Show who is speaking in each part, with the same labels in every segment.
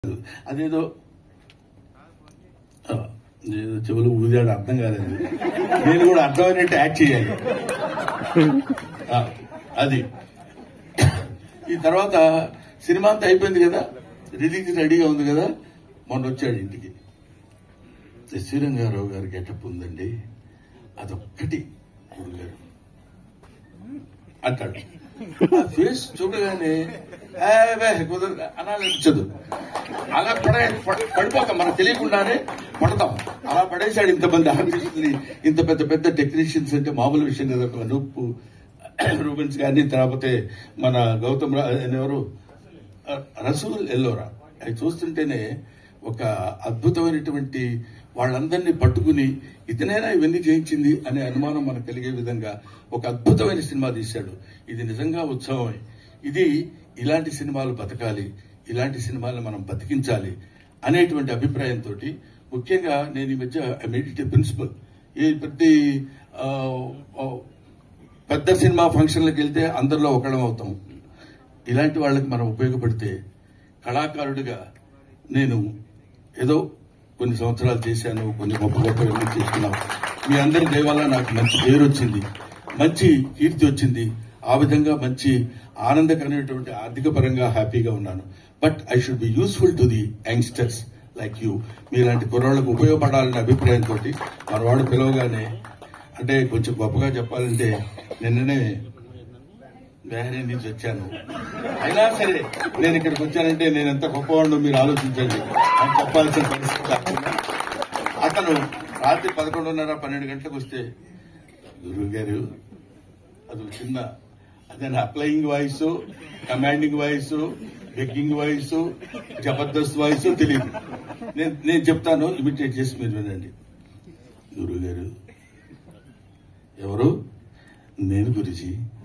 Speaker 1: అదేదో ఆ, ఏదో చెవులు ఊదాడు అర్థం కాలేదు నేను కూడా అర్థమైనట్టు యాక్ట్ చేయాలి ఆ, అది ఈ తర్వాత సినిమా అంతా అయిపోయింది కదా రిలీజ్ రెడీగా ఉంది కదా మొన్న వచ్చాడు ఇంటికి శ్రీరంగారావు గారి గెటప్ ఉందండి అదొక్కటి గురుగారు అంటాడు ఆ ఫేస్ చూడగానే "ఏ, వే, కుదరదు" అనాలనిపించదు అలా పడే పడ- పడిపోతాం మనకు తెలియకుండానే పడతాం అలా పడేశాడు ఇంతమంది ఆర్టిస్టుని ఇంత పెద్ద పెద్ద టెక్నీషియన్స్ అంటే మామూలు విషయం కదా ఒక నూపు రూబెన్స్ కానీ లేకపోతే మన గౌతమ్ రా- ఆయన ఎవరు రసూల్ ఎల్లోరా అవి చూస్తుంటేనే ఒక అద్భుతమైనటువంటి వాళ్ళందరినీ పట్టుకుని ఇతనైనా ఇవన్నీ చేయించింది అనే అనుమానం మనకు కలిగే విధంగా ఒక అద్భుతమైన సినిమా తీశాడు ఇది నిజంగా ఉత్సవమే ఇది ఇలాంటి సినిమాలు బతకాలి ఇలాంటి సినిమాలను మనం బతికించాలి అనేటువంటి అభిప్రాయంతో ముఖ్యంగా నేను ఈ మధ్య మెడిటే ప్రిన్సిపల్ ఈ ప్రతి ఆ, ఆ, పెద్ద సినిమా ఫంక్షన్లకు వెళ్తే అందరిలో ఒకళ్ళం అవుతాం ఇలాంటి వాళ్ళకి మనం ఉపయోగపడితే కళాకారుడిగా నేను ఏదో కొన్ని సంవత్సరాలు చేశాను కొన్ని గొప్ప గొప్ప చేసుకున్నాం మీ అందరి దయ వల్ల నాకు మంచి పేరు వచ్చింది మంచి కీర్తి వచ్చింది ఆ విధంగా మంచి ఆనందకరమైనటువంటి ఆర్థిక పరంగా హ్యాపీగా ఉన్నాను but I should be useful to the youngsters like you మీలాంటి కుర్రాళ్ళకు ఉపయోగపడాలనే అభిప్రాయంతో మనవాడు పిలవగానే అంటే కొంచెం గొప్పగా చెప్పాలంటే నిన్ననే బెహరీ నుంచి వచ్చాను అయినా సరే నేను ఇక్కడికి వచ్చానంటే నేను ఎంత గొప్పవాడినో మీరు ఆలోచించండి అని చెప్పాల్సిన పరిస్థితి కాకుండా అతను రాత్రి పదకొండున్నర పన్నెండు గంటలకు వస్తే గురువు గారు అది ఒక చిన్న అదే applying voice commanding voice begging voice Jabardasth voice తెలియదు నేను నేను చెప్తాను ఇమిటేట్ చేసి మీరు వినండి గురువు గారు ఎవరు నేను గురుజీ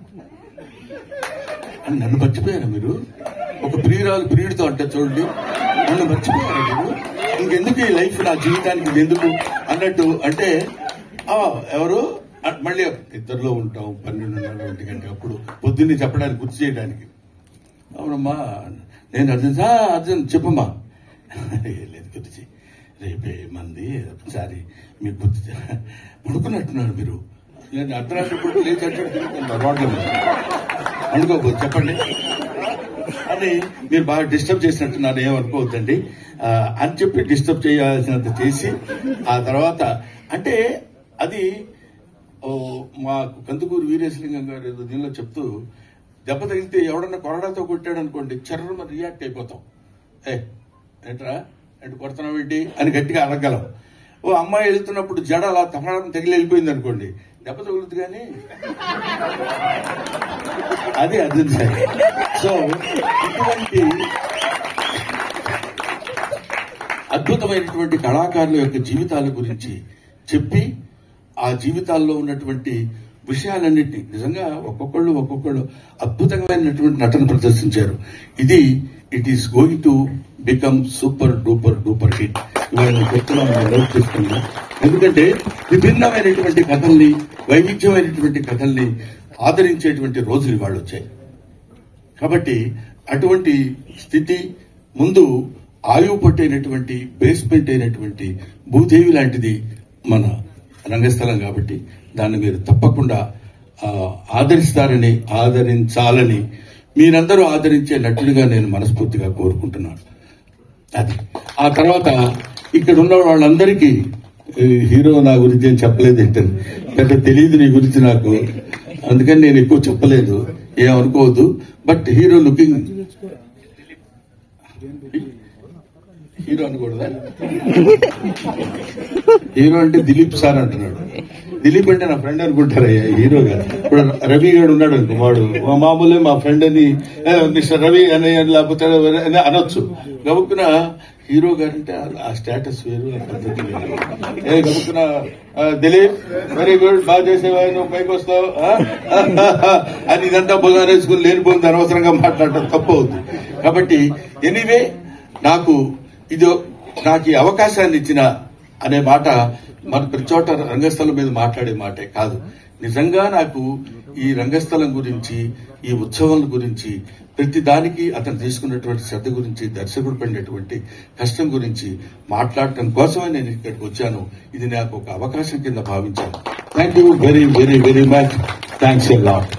Speaker 1: అని నన్ను మర్చిపోయారా మీరు ఒక ప్రియురాలు ప్రియుడితో అంటే చూడండి నన్ను మర్చిపోయారా మీరు ఇంకెందుకు ఈ లైఫ్ నా జీవితానికి ఇది ఎందుకు అన్నట్టు అంటే ఆ ఎవరు ఆ, మళ్ళీ ఇద్దరిలో ఉంటాం పన్నెండున్నర ఒంటి గంట అప్పుడు పొద్దున్నే చెప్పడానికి గుర్తు చేయడానికి అవునమ్మా నేను అర్జున్ "ఆ, అర్జున్ చెప్పమ్మా "ఏ లేదు గురించి రేపే మంది ఒకసారి మీకు గుర్తు చే-" పడుకున్నట్టున్నారు మీరు నేను అర్ధరాత్రి పూట లేచి అక్కడ తిరుగుతున్నా రోడ్ల మీద అనుకోకూడదు చెప్పండి అని మీరు బాగా డిస్టర్బ్ చేసినట్టున్నారు ఏమనుకోవద్దండి ఆ, అని చెప్పి డిస్టర్బ్ చేయాల్సినంత చేసి ఆ తర్వాత అంటే అది ఓ, మా కందుకూరు వీరేశలింగం గారు ఏదో దీనిలో చెప్తూ దెబ్బ తగిలితే ఎవడన్నా కొరడాతో కొట్టాడు అనుకోండి చర్రమ రియాక్ట్ అయిపోతాం ఏ ఏంట్రా అంటే కొడుతున్నావు ఏంటి అని గట్టిగా అడగలం ఓ అమ్మాయి వెళ్తున్నప్పుడు జడ అలా తపడం తగిలి వెళ్ళిపోయింది అనుకోండి దెబ్బ తగులుతుంది కానీ అది అర్జున్ సార్ సో ఇటువంటి అద్భుతమైనటువంటి కళాకారుల యొక్క జీవితాల గురించి చెప్పి ఆ జీవితాల్లో ఉన్నటువంటి విషయాలన్నింటినీ నిజంగా ఒక్కొక్కళ్ళు ఒక్కొక్కళ్ళు అద్భుతమైనటువంటి నటన ప్రదర్శించారు ఇది it is going to become super duper duper hit ఇవాళ నేను చెప్తున్నాను నేను నోట్ చేసుకున్నా ఎందుకంటే విభిన్నమైనటువంటి కథల్ని వైవిధ్యమైనటువంటి కథల్ని ఆదరించేటువంటి రోజులు ఇవాళ వచ్చాయి కాబట్టి అటువంటి స్థితి ముందు ఆయువు పట్టైనటువంటి బేస్మెంట్ అయినటువంటి భూదేవి లాంటిది మన రంగస్థలం కాబట్టి దాన్ని మీరు తప్పకుండా ఆ, ఆదరిస్తారని ఆదరించాలని మీరందరూ ఆదరించే నటుడిగా నేను మనస్ఫూర్తిగా కోరుకుంటున్నాను అది ఆ తర్వాత ఇక్కడ ఉన్న వాళ్ళందరికీ ఈ హీరో నా గురించి ఏం చెప్పలేదు ఏంటని పెద్ద తెలియదు నీ గురించి నాకు అందుకని నేను ఎక్కువ చెప్పలేదు ఏమనుకోవద్దు బట్ హీరో లుకింగ్ హీరో అనకూడదా హీరో అంటే దిలీప్ సార్ అంటున్నాడు దిలీప్ అంటే నా ఫ్రెండ్ అనుకుంటారయ్యా హీరో గారు ఇప్పుడు రవి గారు ఉన్నాడు అనుకో వాడు మా మామూలే మా ఫ్రెండ్ అని "ఏ, మిస్టర్ రవి అని లేకపోతే అని అనొచ్చు గబుక్కున హీరో గారు అంటే ఆ- ఆ స్టేటస్ వేరు ఆ పద్ధతి వేరు ఏ గబుక్కున "ఆ, దిలీప్ వెరీ గుడ్ బాగా చేసేవా నువ్వు పైకి వస్తావు ఆ? అని ఇదంతా బుధారేసుకుని లేనిపోయింది అనవసరంగా మాట్లాడటం తప్పు అవుతుంది కాబట్టి ఎనీవే నాకు ఇది నాకు ఈ అవకాశాన్ని ఇచ్చిన అనే మాట మన ప్రతి చోట రంగస్థలం మీద మాట్లాడే మాటే కాదు నిజంగా నాకు ఈ రంగస్థలం గురించి ఈ ఉత్సవం గురించి ప్రతి దానికి అతను తీసుకున్నటువంటి శ్రద్ధ గురించి దర్శకుడు పడినటువంటి కష్టం గురించి మాట్లాడటం కోసమే నేను ఇక్కడికి వచ్చాను ఇది నాకు ఒక అవకాశం కింద భావించాను thank you very very very much thanks a lot